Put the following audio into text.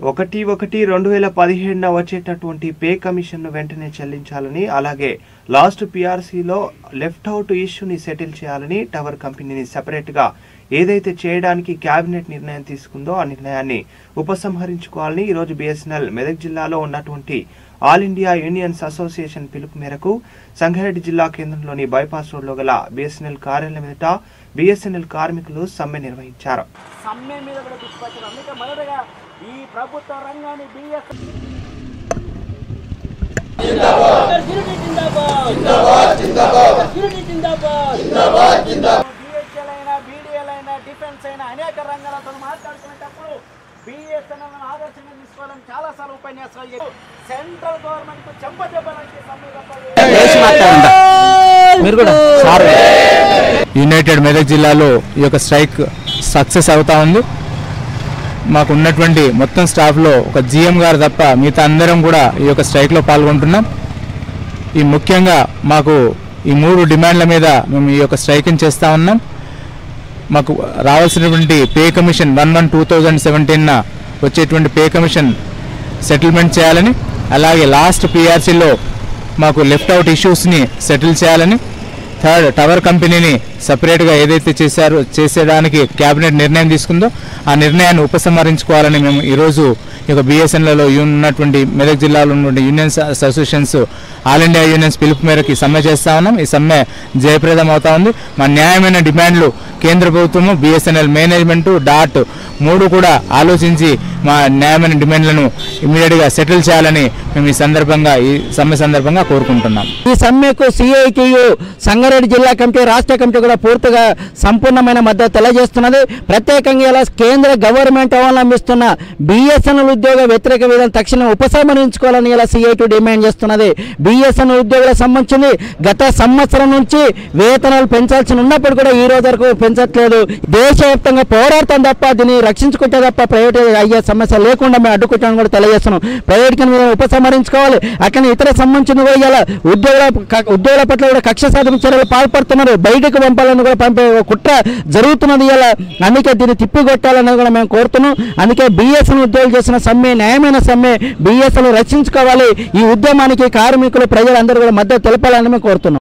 ఒకటి ఒకటి రెండు వేల పదిహేడున వచ్చేటటువంటి పే కమిషన్ను వెంటనే చెల్లించాలని అలాగే లాస్ట్ పిఆర్సీలో లెఫ్ట్ అవుట్ ఇష్యూని సెటిల్ చేయాలని టవర్ కంపెనీని సెపరేట్గా ఏదైతే చేయడానికి కేబినెట్ నిర్ణయం తీసుకుందో ఆ నిర్ణయాన్ని ఉపసంహరించుకోవాలని ఈరోజు బిఎస్ఎన్ఎల్ మెదక్ జిల్లాలో ఉన్నటువంటి ఆల్ ఇండియా యూనియన్స్ అసోసియేషన్ పిలుపు మేరకు సంగారెడ్డి జిల్లా కేంద్రంలోని బైపాస్ రోడ్లో గల బిఎస్ఎన్ఎల్ కార్యాలయం ఎదుట బిఎస్ఎన్ఎల్ కార్మికులు సమ్మె నిర్వహించారు సమ్మె మీద కూడా తీసుకొచ్చారు అందుకే మొదటగా ఈ ప్రభుత్వ రంగాన్ని బిఎస్ బిహెచ్ఎల్ అయినా బీడీఎల్ అయినా డిఫెన్స్ అయినా అనేక రంగాలతో మాట్లాడుకునేటప్పుడు బిఎస్ఎన్ఎల్ ఆదర్శంగా తీసుకోవాలని చాలా సార్లు ఉపన్యాసాలు చెప్పారు సెంట్రల్ గవర్నమెంట్ కు చెంపదెబ్బలంటే సమ్మె తప్ప మీరు కూడా సార్ యునైటెడ్ మెదక్ జిల్లాలో ఈ యొక్క స్ట్రైక్ సక్సెస్ అవుతా ఉంది మాకు ఉన్నటువంటి మొత్తం స్టాఫ్లో ఒక జిఎం గారు తప్ప మిగతా అందరం కూడా ఈ యొక్క స్ట్రైక్లో పాల్గొంటున్నాం ఈ ముఖ్యంగా మాకు ఈ మూడు డిమాండ్ల మీద మేము ఈ యొక్క స్ట్రైకింగ్ చేస్తూ ఉన్నాం మాకు రావాల్సినటువంటి pay commission one one two thousand సెవెంటీన్న వచ్చేటువంటి పే కమిషన్ సెటిల్మెంట్ చేయాలని అలాగే లాస్ట్ పిఆర్సీలో మాకు లెఫ్ట్ అవుట్ ఇష్యూస్ని సెటిల్ చేయాలని థర్డ్ టవర్ కంపెనీని సపరేట్గా ఏదైతే చేశారో చేసేదానికి క్యాబినెట్ నిర్ణయం తీసుకుందో ఆ నిర్ణయాన్ని ఉపసంహరించుకోవాలని మేము ఈరోజు ఈ యొక్క బిఎస్ఎన్లలో ఉన్నటువంటి మెదక్ జిల్లాలో ఉన్నటువంటి unions associations all India unions పిలుపు మేరకు ఈ సమ్మె చేస్తా ఉన్నాం ఈ సమ్మె జయప్రదం అవుతా ఉంది మా న్యాయమైన డిమాండ్లు కేంద్ర ప్రభుత్వము బిఎస్ఎన్ఎల్ మేనేజ్మెంట్ డాట్ మూడు కూడా ఆలోచించి మా న్యాయమైన డిమాండ్లను ఇమీడియట్గా సెటిల్ చేయాలని మేము ఈ సందర్భంగా ఈ సమ్మె సందర్భంగా కోరుకుంటున్నాం ఈ సమ్మెకు సిఐటియు సంగారెడ్డి జిల్లా కమిటీ రాష్ట్ర కమిటీ కూడా పూర్తిగా సంపూర్ణమైన మద్దతు తెలియజేస్తున్నది ప్రత్యేకంగా ఇలా కేంద్ర గవర్నమెంట్ అవలంబిస్తున్న బిఎస్ఎన్ఎల్ ఉద్యోగ వ్యతిరేక విధానం తక్షణం ఉపసంహరించుకోవాలని ఇలా సిఐటి డిమాండ్ చేస్తున్నది బిఎస్ఎన్ఎల్ ఉద్యోగులకు సంబంధించింది గత సంవత్సరం నుంచి వేతనాలు పెంచాల్సి ఉన్నప్పుడు కూడా ఈ రోజు వరకు పెంచట్లేదు దేశవ్యాప్తంగా పోరాడతాం తప్ప దీన్ని రక్షించుకుంటే తప్ప ప్రైవేట్ అయ్యే సమస్య లేకుండా మేము అడ్డుకుంటామని కూడా తెలియజేస్తున్నాం ప్రైవేట్ కింద మేము ఉపసంహరించుకోవాలి అక్కడ ఇతర సంబంధించిన కూడా ఇలా ఉద్యోగుల క- ఉద్యోగుల పట్ల కూడా కక్ష సాధన చర్యలు పాల్పడుతున్నారు బయటకు పంపాలని కూడా పంపే ఒక కుట్ర జరుగుతున్నది ఇలా అందుకే దీన్ని తిప్పికొట్టాలని కూడా మేము కోరుతున్నాం అందుకే బిఎస్ఎన్ ఉద్యోగులు చేసిన సమ్మె న్యాయమైన సమ్మె బిఎస్ఎన్ రక్షించుకోవాలి ఈ ఉద్యమానికి కార్మికులు ప్రజలందరూ కూడా మద్దతు తెలపాలని మేము కోరుతున్నాం